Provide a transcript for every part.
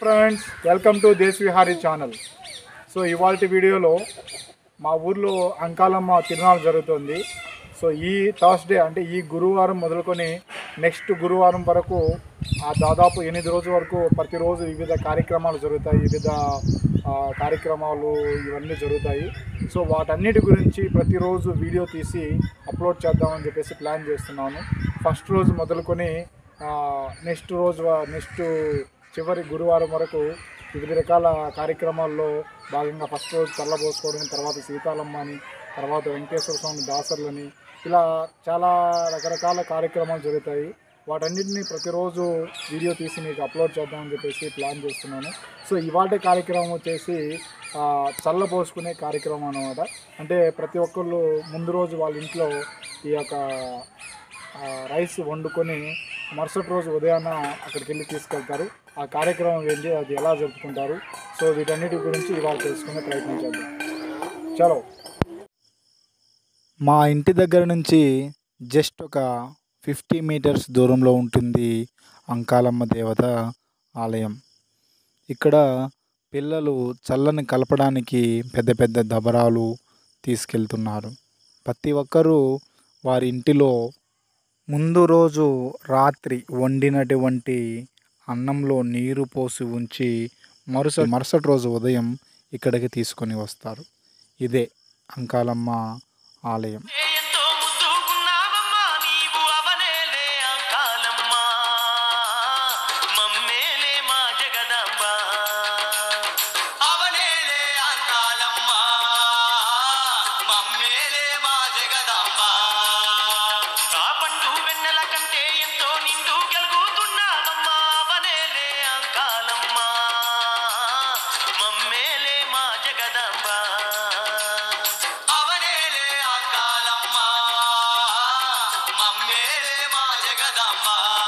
friends welcome to Desh Vihari channel so ఇవాళ వీడియోలో మా ఊర్లో అంకాలమ్మ తిరునాళ్ళు జరుగుతుంది సో ఈ థర్స్డే అంటే ఈ గురువారం మొదలుకొని నెక్స్ట్ గురువారం వరకు ఆ దాదాపు ఎనిమిది రోజుల వరకు ప్రతిరోజు వివిధ కార్యక్రమాలు జరుగుతాయి వివిధ ఆ, కార్యక్రమాలు ఇవన్నీ జరుగుతాయి సో వాటన్నిటి గురించి ప్రతిరోజు వీడియో తీసి అప్లోడ్ చేద్దామని చెప్పేసి ప్లాన్ చేస్తున్నాను ఫస్ట్ రోజు మొదలుకొని నెక్స్ట్ రోజు నెక్స్ట్ చివరి గురువారం వరకు వివిధ రకాల కార్యక్రమాల్లో భాగంగా ఫస్ట్ రోజు చల్లబోసుకోవడం తర్వాత సీతాలమ్మ అని తర్వాత వెంకటేశ్వర స్వామి దాసర్లని ఇలా చాలా రకరకాల కార్యక్రమాలు జరుగుతాయి వాటన్నిటిని ప్రతిరోజు వీడియో తీసి మీకు అప్లోడ్ చేద్దామని చెప్పేసి ప్లాన్ చేస్తున్నాను సో ఇవాళ కార్యక్రమం వచ్చేసి ఆ, చల్లబోసుకునే కార్యక్రమం అనమాట అంటే ప్రతి ఒక్కళ్ళు ముందు రోజు వాళ్ళ ఇంట్లో ఈ యొక్క ఆ, రైస్ వండుకొని మరుసటి రోజు ఉదయాన్న అక్కడికి వెళ్ళి తీసుకెళ్తారు ఆ కార్యక్రమం వెళ్ళి అది ఎలా జరుపుకుంటారు సో వీటన్నిటి గురించి ఇవాళ తెలుసుకునే ప్రయత్నం చేద్దాం చలో మా ఇంటి దగ్గర నుంచి జస్ట్ ఒక ఫిఫ్టీ మీటర్స్ దూరంలో ఉంటుంది అంకాలమ్మ దేవత ఆలయం ఇక్కడ పిల్లలు చల్లని కలపడానికి పెద్ద పెద్ద దబరాలు తీసుకెళ్తున్నారు ప్రతి ఒక్కరూ వారి ఇంటిలో ముందు రోజు రాత్రి వండినటువంటి అన్నంలో నీరు పోసి ఉంచి మరుస మరుసటి రోజు ఉదయం ఇక్కడికి తీసుకొని వస్తారు ఇదే అంకాలమ్మ ఆలయం ఎంతో ముద్దుకున్నావమ్మా నీవు అవనేలే అంకాలమ్మా మమ్మేలే మా జగదంబ అవనేలే అంకాలమ్మా మమ్మేలే మా జగదంబ ఆ పండు వెన్నెల కంటే ఎంతో నిండు గెలుగుతున్నావమ్మా అవనేలే అంకాలమ్మా మమ్మేలే మా జగదంబ అవనేలే అంకాలమ్మ మమ్మేలే మా జగదమ్మ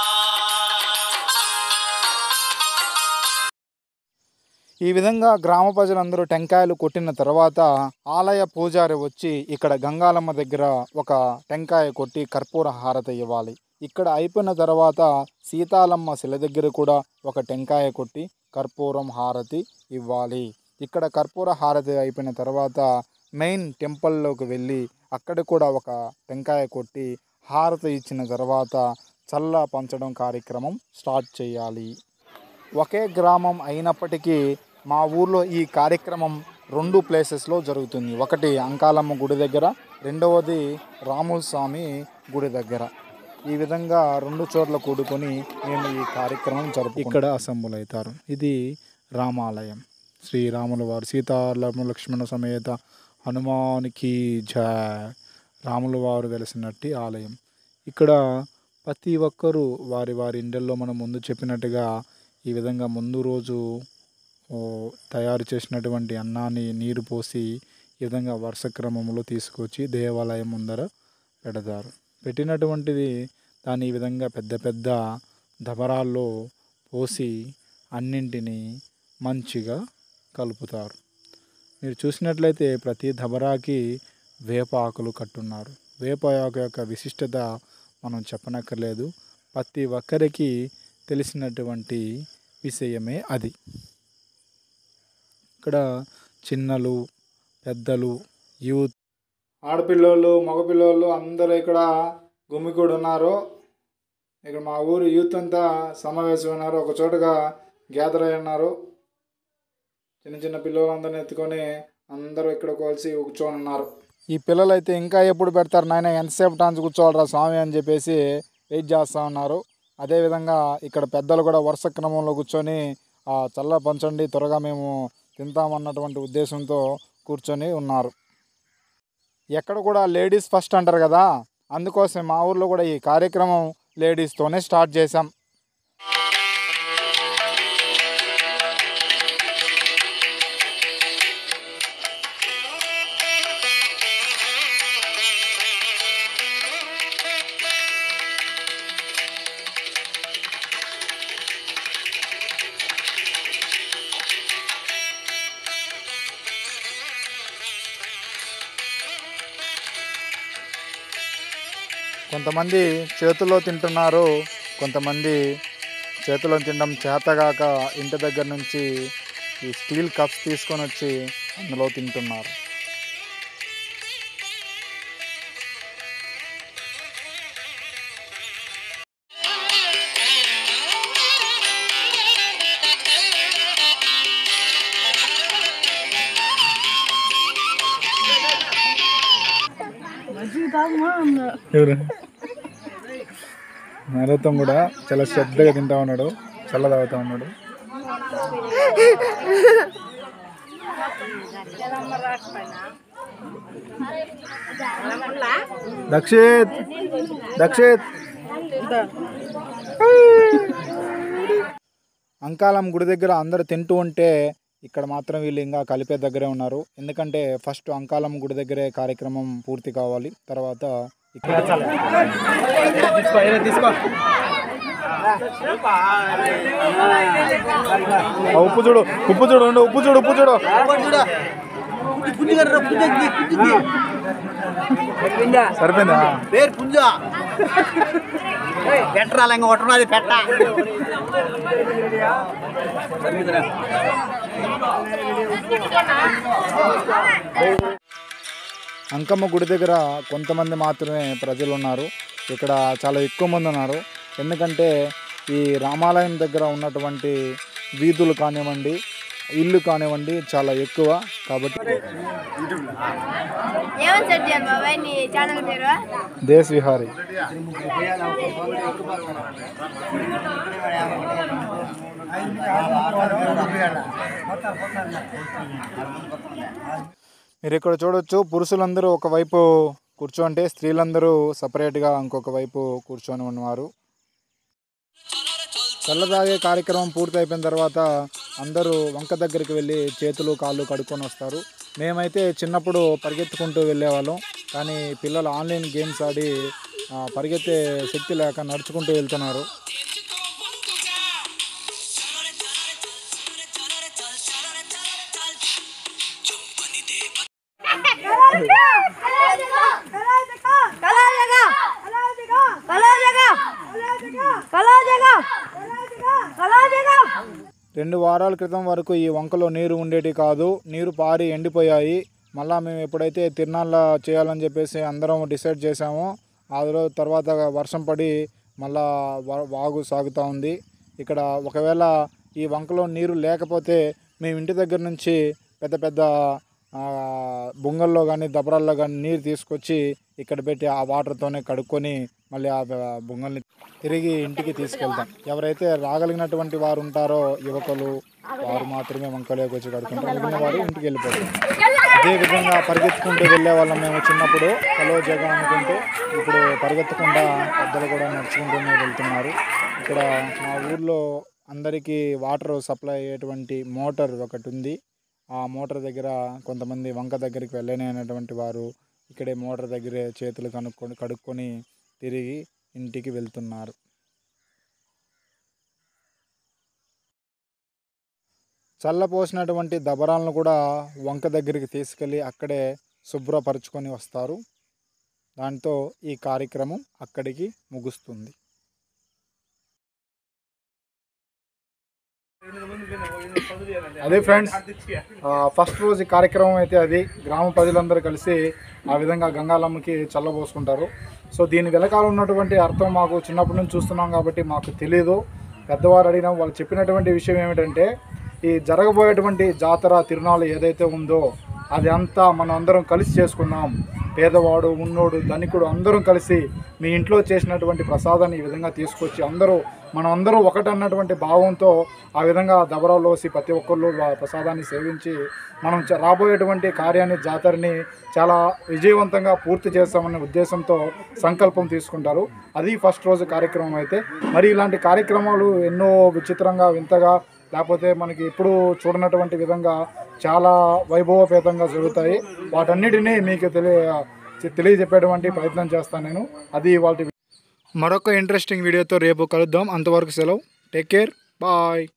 ఈ విధంగా గ్రామ ప్రజలందరూ టెంకాయలు కొట్టిన తర్వాత ఆలయ పూజారి వచ్చి ఇక్కడ గంగాలమ్మ దగ్గర ఒక టెంకాయ కొట్టి కర్పూర హారతి ఇవ్వాలి ఇక్కడ అయిపోయిన తర్వాత సీతాలమ్మ శిల దగ్గర కూడా ఒక టెంకాయ కొట్టి కర్పూరం హారతి ఇవ్వాలి ఇక్కడ కర్పూర హారతి అయిపోయిన తర్వాత మెయిన్ టెంపుల్లోకి వెళ్ళి అక్కడ కూడా ఒక టెంకాయ కొట్టి హారతి ఇచ్చిన తర్వాత చల్ల పంచడం కార్యక్రమం స్టార్ట్ చేయాలి ఒకే గ్రామం అయినప్పటికీ మా ఊర్లో ఈ కార్యక్రమం రెండు ప్లేసెస్లో జరుగుతుంది ఒకటి అంకాలమ్మ గుడి దగ్గర రెండవది రాముల స్వామి గుడి దగ్గర ఈ విధంగా రెండు చోట్ల కూడుకొని మేము ఈ కార్యక్రమం జరుపు ఇక్కడ అసెంబుల్ అవుతారు ఇది రామాలయం శ్రీరాముల వారు సీతారామ లక్ష్మణ సమేత హనుమానికి జయ రాముల వారు వెలిసినట్టి ఆలయం ఇక్కడ ప్రతి ఒక్కరూ వారి వారి ఇండల్లో మనం ముందు చెప్పినట్టుగా ఈ విధంగా ముందు రోజు ఓ, తయారు చేసినటువంటి అన్నాన్ని నీరు పోసి ఈ విధంగా వరుస క్రమంలో తీసుకొచ్చి దేవాలయం ముందర పెడతారు పెట్టినటువంటిది దాన్ని ఈ విధంగా పెద్ద పెద్ద దబరాల్లో పోసి అన్నింటినీ మంచిగా కలుపుతారు మీరు చూసినట్లయితే ప్రతి దబరాకి వేప ఆకులు కట్టున్నారు వేప ఆకు యొక్క విశిష్టత మనం చెప్పనక్కర్లేదు ప్రతి ఒక్కరికి తెలిసినటువంటి విషయమే అది ఇక్కడ చిన్నలు పెద్దలు యూత్ ఆడపిల్లోళ్ళు మగపిల్లోళ్ళు అందరూ ఇక్కడ గుమ్మికూడి ఉన్నారు ఇక్కడ మా ఊరు యూత్ అంతా సమావేశమైనారు ఒక చోటుగా గ్యాదర్ అయి ఉన్నారు చిన్న చిన్న పిల్లలందరిని ఎత్తుకొని అందరూ ఇక్కడ కలిసి కూర్చొని ఉన్నారు ఈ పిల్లలైతే ఇంకా ఎప్పుడు పెడతారు నాయన ఎంతసేపు టాన్స్ కూర్చోవాలరా స్వామి అని చెప్పేసి వెయిట్ చేస్తూ ఉన్నారు అదేవిధంగా ఇక్కడ పెద్దలు కూడా వరుస క్రమంలో కూర్చొని ఆ చల్ల పంచండి త్వరగా మేము తింటామన్నటువంటి ఉద్దేశంతో కూర్చొని ఉన్నారు ఎక్కడ కూడా లేడీస్ ఫస్ట్ అంటారు కదా అందుకోసం మా ఊర్లో కూడా ఈ కార్యక్రమం లేడీస్తోనే స్టార్ట్ చేశాం కొంతమంది చేతుల్లో తింటున్నారు కొంతమంది చేతిలో తినడం చేతగాక ఇంటి దగ్గర నుంచి ఈ స్టీల్ కప్స్ తీసుకొని వచ్చి అందులో తింటున్నారు ఎవరు నరోత్తం కూడా చాలా శ్రద్ధగా తింటా ఉన్నాడు చల్ల తాగుతా ఉన్నాడు దక్షిత్ దక్షిత్ అంకాలం గుడి దగ్గర అందరు తింటూ ఉంటే ఇక్కడ మాత్రం వీళ్ళు ఇంకా కలిపే దగ్గరే ఉన్నారు ఎందుకంటే ఫస్ట్ అంకాలం గుడి దగ్గరే కార్యక్రమం పూర్తి కావాలి తర్వాత ఇక్కడ ఆ ఉప్పు చూడు ఉప్పు చూడు ఉండు, ఉప్పు చూడు ఉప్పు చూడు సరిపోయిందా పేరు పుంజ పెట్టరాలి ఇంకా కొట్టరాది పెట్ట అంకమ్మ గుడి దగ్గర కొంతమంది మాత్రమే ప్రజలు ఉన్నారు ఇక్కడ చాలా ఎక్కువ మంది ఉన్నారు ఎందుకంటే ఈ రామాలయం దగ్గర ఉన్నటువంటి వీధులు కానివ్వండి ఇల్లు కానివ్వండి చాలా ఎక్కువ కాబట్టి ఏమని సెట్ చేయాలి బాబాయ్ నీ ఛానల్ పేరు దేశ్ విహారీ మీరు ఇక్కడ చూడొచ్చు పురుషులందరూ ఒకవైపు కూర్చోంటే స్త్రీలందరూ సపరేట్గా ఇంకొక వైపు కూర్చొని ఉన్నవారు చల్లదాగే కార్యక్రమం పూర్తి అయిపోయిన తర్వాత అందరూ వంక దగ్గరికి వెళ్ళి చేతులు కాళ్ళు కడుక్కొని వస్తారు మేమైతే చిన్నప్పుడు పరిగెత్తుకుంటూ వెళ్ళేవాళ్ళం కానీ పిల్లలు ఆన్లైన్ గేమ్స్ ఆడి ఆ, పరిగెత్తే శక్తి లేక నడుచుకుంటూ వెళ్తున్నారు రెండు వారాల క్రితం వరకు ఈ వంకలో నీరు ఉండేటి కాదు నీరు పారి ఎండిపోయాయి మళ్ళా మేము ఎప్పుడైతే తిరునాళ్ళ చేయాలని చెప్పేసి అందరం డిసైడ్ చేసామో ఆ రోజు తర్వాత వర్షం పడి మళ్ళా వా- వాగు సాగుతూ ఉంది ఇక్కడ ఒకవేళ ఈ వంకలో నీరు లేకపోతే మేము ఇంటి దగ్గర నుంచి పెద్ద పెద్ద ఆ, బొంగల్లో కానీ దబరాల్లో కానీ నీరు తీసుకొచ్చి ఇక్కడ పెట్టి ఆ వాటర్తోనే కడుక్కొని మళ్ళీ ఆ బ- బొంగల్ని తిరిగి ఇంటికి తీసుకెళ్తాం ఎవరైతే రాగలిగినటువంటి వారు ఉంటారో యువకులు వారు మాత్రమే వంకలోకి వచ్చి కడుక్కుంటారు మిగిలిన వారు ఇంటికి వెళ్ళిపోతారు అదే విధంగా పరిగెత్తుకుంటూ వెళ్ళే వాళ్ళం మేము చిన్నప్పుడు హలో జగ అనుకుంటూ ఇప్పుడు పరిగెత్తకుండా పెద్దలు కూడా నడుచుకుంటూనే వెళ్తున్నారు ఇక్కడ మా ఊర్లో అందరికీ వాటర్ సప్లై అయ్యేటువంటి మోటార్ ఒకటి ఉంది ఆ మోటార్ దగ్గర కొంతమంది వంక దగ్గరికి వెళ్ళని అనేటువంటి వారు ఇక్కడే మోటార్ దగ్గరే చేతులు కనుక్కొని కడుక్కొని తిరిగి ఇంటికి వెళ్తున్నారు చల్లపోసినటువంటి దబరాలను కూడా వంక దగ్గరికి తీసుకెళ్ళి అక్కడే శుభ్రపరచుకొని వస్తారు దాంతో ఈ కార్యక్రమం అక్కడికి ముగుస్తుంది అదే ఫ్రెండ్స్ ఫస్ట్ రోజు ఈ కార్యక్రమం అయితే అది గ్రామ ప్రజలందరూ కలిసి ఆ విధంగా గంగాలమ్మకి చల్లబోసుకుంటారు సో దీని వెనకాల ఉన్నటువంటి అర్థం మాకు చిన్నప్పటి నుంచి చూస్తున్నాం కాబట్టి మాకు తెలియదు పెద్దవారు అడిగినా వాళ్ళు చెప్పినటువంటి విషయం ఏమిటంటే ఈ జరగబోయేటువంటి జాతర తిరునాళ్ళు ఏదైతే ఉందో అది అంతా మనం అందరం కలిసి చేసుకుందాం పేదవాడు ఉన్నోడు ధనికుడు అందరం కలిసి మీ ఇంట్లో చేసినటువంటి ప్రసాదాన్ని ఈ విధంగా తీసుకొచ్చి అందరూ మనం అందరూ ఒకటన్నటువంటి భావంతో ఆ విధంగా దబరాలోసి ప్రతి ఒక్కళ్ళు ఆ ప్రసాదాన్ని సేవించి మనం చ- రాబోయేటువంటి కార్యాన్ని జాతరని చాలా విజయవంతంగా పూర్తి చేస్తామనే ఉద్దేశంతో సంకల్పం తీసుకుంటారు అది ఫస్ట్ రోజు కార్యక్రమం అయితే మరి ఇలాంటి కార్యక్రమాలు ఎన్నో విచిత్రంగా వింతగా లేకపోతే మనకి ఎప్పుడు చూడనటువంటి విధంగా చాలా వైభవపేతంగా జరుగుతాయి వాటన్నిటినీ మీకు తెలియ తెలియజెప్పేటువంటి ప్రయత్నం చేస్తాను నేను అది వాళ్ళ మరొక ఇంట్రెస్టింగ్ వీడియోతో రేపు కలుద్దాం అంతవరకు సెలవు టేక్ కేర్ బాయ్